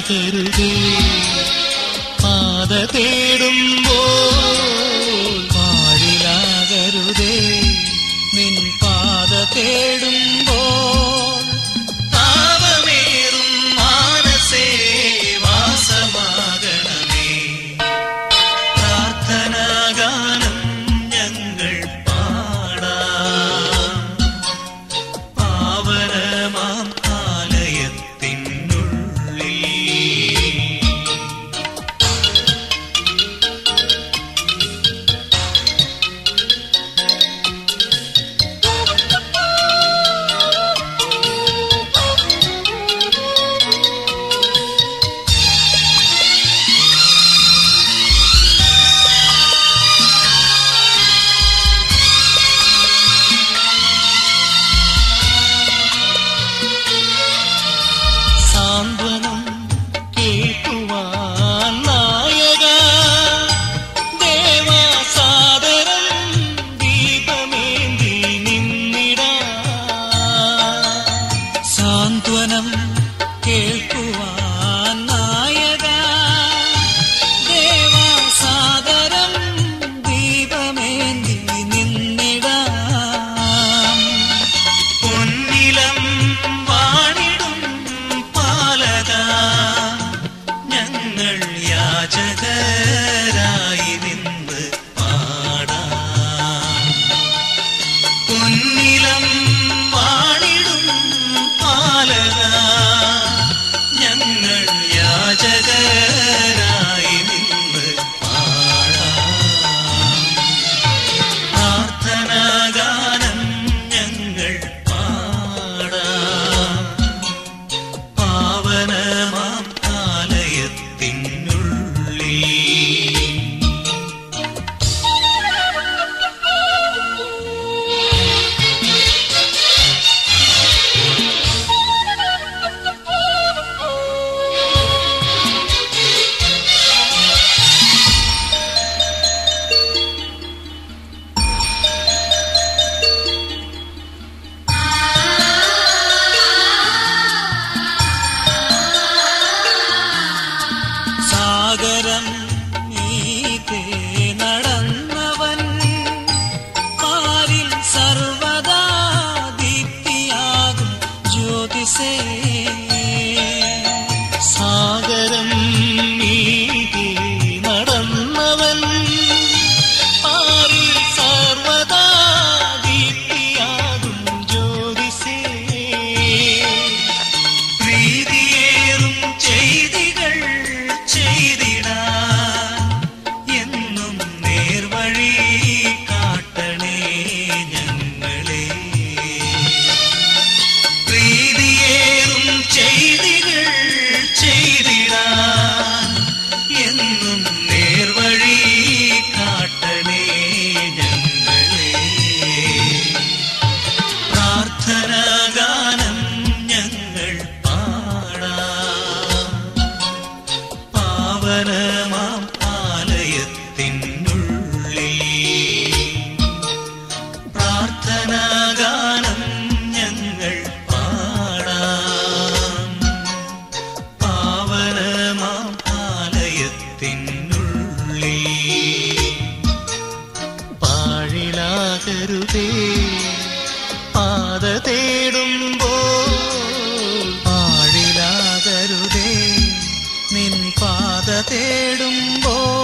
പാഴിലാകരുതേ പാത തേടുമ്പോൾ പാഴിലാകരുതേ നിൻ പാത തേടുമ്പോൾ പാപമേറും മാനസേ വാസമാകണമേ പ്രാർത്ഥനാഗാനം ഞങ്ങൾ പാടാം പാവനമാം ആലയത്തിനുള്ളിൽ സാന്ത്വനം കേൾക്കുവാൻ നായക ദേവാസാദരം ദീപമേന്തി നിന്നിടാ സാന്ത്വനം കേൾക്കുവാൻ നായക ദേവാസാദരം ദീപമേന്തി നിന്നിടാം പൊന്നിലം വാണിടും പാലക ഞങ്ങൾ യാചകരായി നിന്ന് പാടാം പൊന്നിലം വാണിടും പാലക ഞങ്ങൾ യാചകരായി നിന്ന് പാടാം പ്രാർത്ഥനാഗാനം ഞങ്ങൾ പാടാം പാവനമാം ആലയത്തിനുള്ളിൽ സാഗരം നീതേ നടന്നവൻ പാരിൽ സർവദാ ദീപ്തിയാകും ജ്യോതിസേ സാഗരം നീതേ നടന്നവൻ പാരിൽ സർവദാ ദീപ്തിയാകും ജ്യോതിസേ പ്രീതിയേറും ചെയ്തികൾ ചെയ്തിടാൻ എന്നും നേർവഴി കാട്ടണേ ഞങ്ങളെ പ്രീതിയേറും ചെയ്തികൾ ചെയ്തിടാൻ എന്നും നേർവഴി കാട്ടണേ ഞങ്ങളെ പ്രാർത്ഥനാഗാനം ഞങ്ങൾ പാടാം പാവനമാം ആലയത്തിനുള്ളിൽ പ്രാർത്ഥനാഗാനം ഞങ്ങൾ പാടാം പാവനമാം ആലയത്തിനുള്ളിൽ പാഴിലാകരുതേ പാത തേടുമ്പോൾ പാഴിലാകരുതേ നിൻ പാത തേടുമ്പോൾ